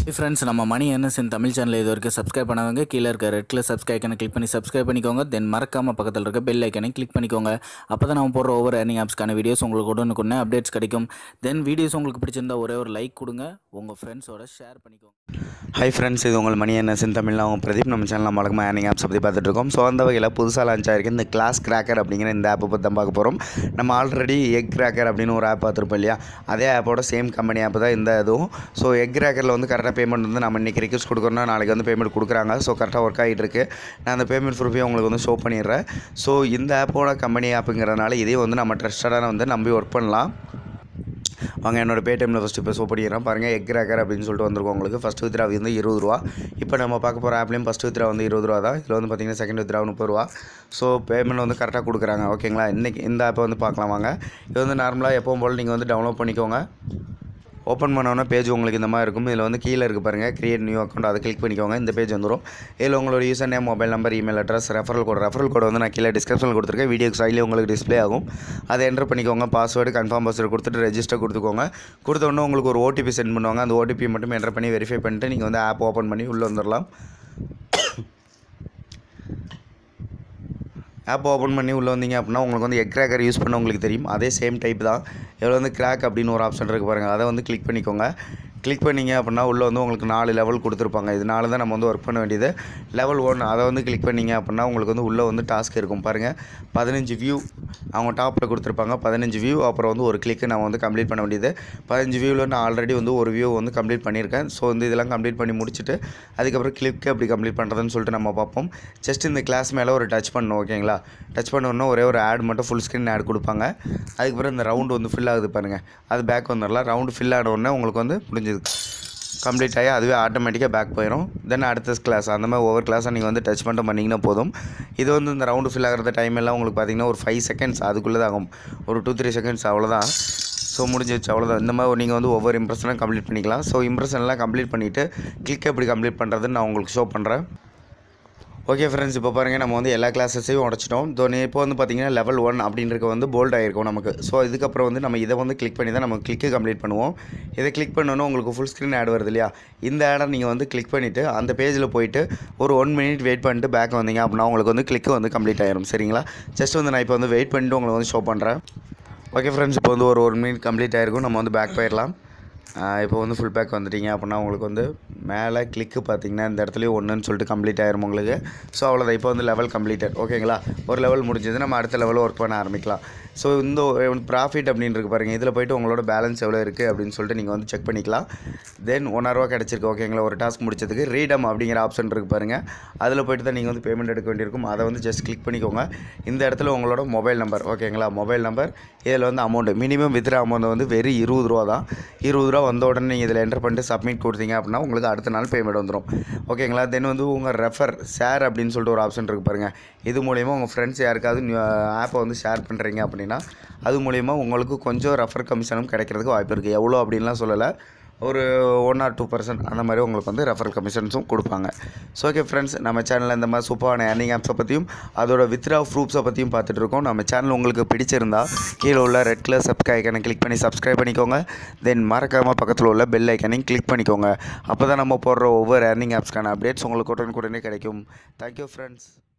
friends நம்ம மணி NSN Tamil channel இது வரைக்கும் சப்ஸ்கிரைப் பண்ணாதவங்க கீழே இருக்க ரெட் கலர் சப்ஸ்கிரைப் ஐக்கனை கிளிக் பண்ணி சப்ஸ்கிரைப் பண்ணிக்கோங்க தென் மறக்காமல் பக்கத்தில் இருக்க பெல் ஐக்கனை கிளிக் பண்ணிக்கோங்க அப்போ தான் நம்ம போடுற ஒவ்வொரு ஏர்னிங் ஆப்ஸ்க்கான வீடியோஸ் உங்களுக்கு உடனுக்குடனே அப்டேட்ஸ் கிடைக்கும் தென் வீடியோஸ் உங்களுக்கு பிடிச்சிருந்தா ஒரே ஒரு லைக் கொடுங்க உங்கள் ஃப்ரெண்ட்ஸோட ஷேர் பண்ணிக்கோங்க ஹை ஃப்ரெண்ட்ஸ் இது உங்கள் மணி என்ன சின் தமிழ்ல அவங்க பிரதீப் நம்ம சேனல் நம்ம வழக்கமாக ஏர்னிங் ஆப்ஸ் பற்றி பார்த்துட்டு இருக்கோம் ஸோ அந்த வகையில் புதுசாக லான்ச் ஆயிருக்கு இந்த கிளாஸ் கிராக்கர் அப்படிங்கிற இந்த ஆப்பை பற்றி தான் பார்க்க போகிறோம் நம்ம ஆல்ரெடி எக் கிராக்கர் அப்படின்னு ஒரு ஆப் பார்த்துருப்போம் இல்லையா அதே ஆப்போட சேம் கம்பெனி ஆப் தான் இந்த இதுவும் ஸோ எக் கிராக்கரில் வந்து கரெக்டாக பேமெண்ட் வந்து நம்ம இன்றைக்கி ரிக்வஸ்ட் கொடுக்குறோம்னா நாளைக்கு வந்து பேமெண்ட் கொடுக்குறாங்க ஸோ கரெக்டாக ஒர்க் ஆகிட்டு இருக்கு நான் அந்த பேமெண்ட் ப்ரூஃபையும் உங்களுக்கு வந்து ஷோ பண்ணிடுறேன் ஸோ இந்த ஆப்போட கம்பெனி ஆப்புங்கிறதுனால இதே வந்து நம்ம ட்ரஸ்டடான வந்து நம்பி ஒர்க் பண்ணலாம் வாங்க என்னோட பேடிஎம்மில் ஃபஸ்ட்டு இப்போ ஷோ பண்ணிடுறேன் பாருங்கள் எக் கிராக்கர் அப்படின்னு சொல்லிட்டு வந்திருக்கும் உங்களுக்கு ஃபஸ்ட் வித்ரா வந்து இருபது ரூபா இப்போ நம்ம பார்க்க போகிற ஆப்லேயும் ஃபஸ்ட் வித்ரா வந்து இருபது ரூபா தான் இதில் வந்து பார்த்தீங்கன்னா செகண்ட் வித்ரா முப்பது ரூபா ஸோ பேமெண்ட் வந்து கரெக்டாக கொடுக்குறாங்க ஓகேங்களா இன்றைக்கி இந்த ஆப்பை வந்து பார்க்கலாம் வாங்க இது வந்து நார்மலாக எப்பவும் போல் நீங்கள் வந்து டவுன்லோட் பண்ணிக்கோங்க ஓப்பன் பண்ணோன்னா பேஜ் உங்களுக்கு இந்த மாதிரி இருக்கும் இதில் வந்து கீழே இருக்குது பாருங்கள் கிரியேட் நியூ அக்கௌண்ட் அதை கிளிக் பண்ணிக்கோங்க இந்த பேஜ் வந்துடும் இதில் உங்களோட user name mobile number email address referral code referral code வந்து நான் கீழே டிஸ்கிரிப்ஷனில் கொடுத்துருக்கேன் வீடியோக்கு சைட்லேயே உங்களுக்கு டிஸ்ப்ளே ஆகும் அதை என்டர் பண்ணிக்கோங்க பாஸ்வேர்டு கன்ஃபார்ம் பாஸ்வேர்டு கொடுத்துட்டு ரெஜிஸ்டர் கொடுத்துக்கோங்க கொடுத்த உடனே உங்களுக்கு ஒரு ஓடிபி சென்ட் பண்ணுவாங்க அந்த ஓடிபி மட்டும் என்டர் பண்ணி வெரிஃபை பண்ணிட்டு நீங்கள் வந்து ஆப் ஓப்பன் பண்ணி உள்ளே வந்துடலாம் ஆப் ஓப்பன் பண்ணி உள்ளே வந்தீங்க அப்படின்னா உங்களுக்கு வந்து எக் கிராக்கர் யூஸ் பண்ண உங்களுக்கு தெரியும் அதே சேம் டைப் தான் இதில் வந்து கிராக் அப்படின்னு ஒரு ஆப்ஷன் இருக்குது பாருங்கள் அதை வந்து கிளிக் பண்ணிக்கோங்க கிளிக் பண்ணிங்க அப்படின்னா உள்ளே வந்து உங்களுக்கு நாலு லெவல் கொடுத்துருப்பாங்க இதனால தான் நம்ம வந்து ஒர்க் பண்ண வேண்டியது லெவல் ஒன் அதை வந்து கிளிக் பண்ணிங்க அப்படின்னா உங்களுக்கு வந்து உள்ளே வந்து டாஸ்க் இருக்கும் பாருங்கள் பதினஞ்சு வியூ அவங்க டாப்பில் கொடுத்துருப்பாங்க பதினஞ்சு வியூ அப்புறம் வந்து ஒரு கிளிக்கு நம்ம வந்து கம்ப்ளீட் பண்ண வேண்டியது பதினஞ்சு வியூவில் நான் ஆல்ரெடி வந்து ஒரு வியூ வந்து கம்ப்ளீட் பண்ணியிருக்கேன் ஸோ வந்து இதெல்லாம் கம்ப்ளீட் பண்ணி முடிச்சுட்டு அதுக்கப்புறம் கிளிக்கு எப்படி கம்ப்ளீட் பண்ணுறதுன்னு சொல்லிட்டு நம்ம பார்ப்போம் ஜஸ்ட் இந்த கிளாஸ் மேலே ஒரு டச் பண்ணணும் ஓகேங்களா டச் பண்ணோன்னா ஒரே ஒரு ஆட் மட்டும் ஃபுல் ஸ்க்ரீன் ஆட் கொடுப்பாங்க அதுக்கப்புறம் இந்த ரவுண்டு வந்து ஃபில் ஆகுது பாருங்கள் அது பேக் வந்துடலாம் ரவுண்டு ஃபில் ஆன உடனே உங்களுக்கு வந்து முடிஞ்சது கம்ப்ளீட் ஆகி அதுவே ஆட்டோமேட்டிக்காக பேக் போயிடும் தென் அடுத்த கிளாஸ் அந்த மாதிரி ஒவ்வொரு கிளாஸாக நீங்கள் வந்து டச் பண்ணிட்டு பண்ணிங்கன்னா போதும் இது வந்து இந்த ரவுண்டு ஃபில் ஆகிற டைம் எல்லாம் உங்களுக்கு பார்த்தீங்கன்னா ஒரு ஃபைவ் செகண்ட்ஸ் அதுக்குள்ளே தான் ஆகும் ஒரு டூ த்ரீ செகண்ட்ஸ் அவ்வளோதான் ஸோ முடிஞ்சிச்சு அவ்வளோதான் இந்த மாதிரி நீங்கள் வந்து ஒவ்வொரு இம்ப்ரெஷனும் கம்ப்ளீட் பண்ணிக்கலாம் ஸோ இம்ப்ரெஷன்லாம் கம்ப்ளீட் பண்ணிவிட்டு கிளிக் எப்படி கம்ப்ளீட் பண்ணுறதுன்னு நான் உங்களுக்கு ஷோ பண்ணுறேன் ஓகே ஃப்ரெண்ட்ஸ் இப்போ பாருங்கள் நம்ம வந்து எல்லா கிளாஸஸையும் உடச்சிட்டோம் ஸோ இப்போ வந்து பார்த்தீங்கன்னா லெவல் ஒன் அப்படின்றது வந்து போல்ட் ஆகிருக்கும் நமக்கு ஸோ இதுக்கப்புறம் வந்து நம்ம இதை வந்து கிளிக் பண்ணி தான் நம்ம கிளிக்கு கம்ப்ளீட் பண்ணுவோம் இதை கிளிக் பண்ணோன்னா உங்களுக்கு ஃபுல் ஸ்க்ரீன் ஆட் வருது இல்லையா இந்த ஆடை நீங்கள் வந்து கிளிக் பண்ணிவிட்டு அந்த பேஜில் போயிட்டு ஒரு ஒன் மினிட் வெயிட் பண்ணிட்டு பேக் வந்தீங்க அப்படின்னா உங்களுக்கு வந்து கிளிக்கு வந்து கம்ப்ளீட் ஆயிரும் சரிங்களா ஜஸ்ட் வந்து நான் இப்போ வந்து வெயிட் பண்ணிட்டு உங்களுக்கு வந்து ஷோ பண்ணுறேன் ஓகே ஃப்ரெண்ட்ஸ் இப்போ வந்து ஒரு ஒரு மினிட் கம்ப்ளீட் ஆகிருக்கும் நம்ம வந்து பேக் போயிடலாம் இப்போ வந்து ஃபுல் பேக் வந்துட்டீங்க அப்படின்னா உங்களுக்கு வந்து மேலே கிளிக்கு பார்த்தீங்கன்னா இந்த இடத்துலையும் ஒன்றுன்னு சொல்லிட்டு கம்ப்ளீட் ஆயிரும் உங்களுக்கு ஸோ அவ்வளோதான் இப்போ வந்து லெவல் கம்ப்ளீட்டட் ஓகேங்களா ஒரு லெவல் முடிஞ்சது நம்ம அடுத்த லெவல் ஒர்க் பண்ண ஆரம்பிக்கலாம் ஸோ இந்த ப்ராஃபிட் அப்படின்னு இருக்கு பாருங்கள் இதில் போய்ட்டு உங்களோட பேலன்ஸ் எவ்வளோ இருக்குது அப்படின்னு சொல்லிட்டு நீங்கள் வந்து செக் பண்ணிக்கலாம் தென் ஒன்றாயிரூவா கிடச்சிருக்கு ஓகேங்களா ஒரு டாஸ்க் முடிச்சதுக்கு ரீடம் அப்படிங்கிற ஆப்ஷன் இருக்குது பாருங்கள் அதில் போய்ட்டு தான் நீங்கள் வந்து பேமெண்ட் எடுக்க வேண்டியிருக்கும் அதை வந்து ஜஸ்ட் கிளிக் பண்ணிக்கோங்க இந்த இடத்துல உங்களோட மொபைல் நம்பர் ஓகேங்களா மொபைல் நம்பர் இதில் வந்து அமௌண்ட்டு மினிமம் வித்ரா அமௌண்ட் வந்து வெறும் இருபது ரூபா தான் இருபது ரூபா வந்த உடனே நீங்கள் இதில் என்டர் பண்ணிட்டு சப்மிட் கொடுத்தீங்க அப்படின்னா உங்களுக்கு அடுத்த நாள் பேமெண்ட் வந்துடும் ஓகேங்களா தென் வந்து உங்கள் ரெஃபர் ஷேர் அப்படின்னு சொல்லிட்டு ஒரு ஆப்ஷன் இருக்குது பாருங்கள் இது மூலிமா உங்கள் ஃப்ரெண்ட்ஸ் யாருக்காவது ஆப்பை வந்து ஷேர் பண்ணுறீங்க அப்படின்னா அது மூலிமா உங்களுக்கு கொஞ்சம் ரெஃபர் கமிஷனும் கிடைக்கிறதுக்கு வாய்ப்பு இருக்குது எவ்வளோ அப்படின்லாம் சொல்லலை ஒரு ஒன் ஆர் டூ பர்சன்ட் அந்த மாதிரி உங்களுக்கு வந்து ரெஃபரல் கமிஷன்ஸும் கொடுப்பாங்க ஸோ ஓகே ஃப்ரெண்ட்ஸ் நம்ம சேனலில் இந்த மாதிரி சூப்பரான ஏர்னிங் ஆப்ஸை பற்றியும் அதோட வித்ரா ப்ரூஃப்ஸை பற்றியும் பார்த்துட்டு இருக்கோம் நம்ம சேனல் உங்களுக்கு பிடிச்சிருந்தா கீழே உள்ள ரெட் கலர் சப்ஸ்கிரைப் ஐக்கனை கிளிக் பண்ணி சப்ஸ்கிரைப் பண்ணிக்கோங்க தென் மறக்காமல் பக்கத்தில் உள்ள பெல் ஐக்கனையும் கிளிக் பண்ணிக்கோங்க அப்போ தான் நம்ம போடுற ஒவ்வொரு ஏர்னிங் ஆப்ஸ்க்கான அப்டேட்ஸ் உங்களுக்கு உடனுக்குடனே கிடைக்கும் தேங்க்யூ ஃப்ரெண்ட்ஸ்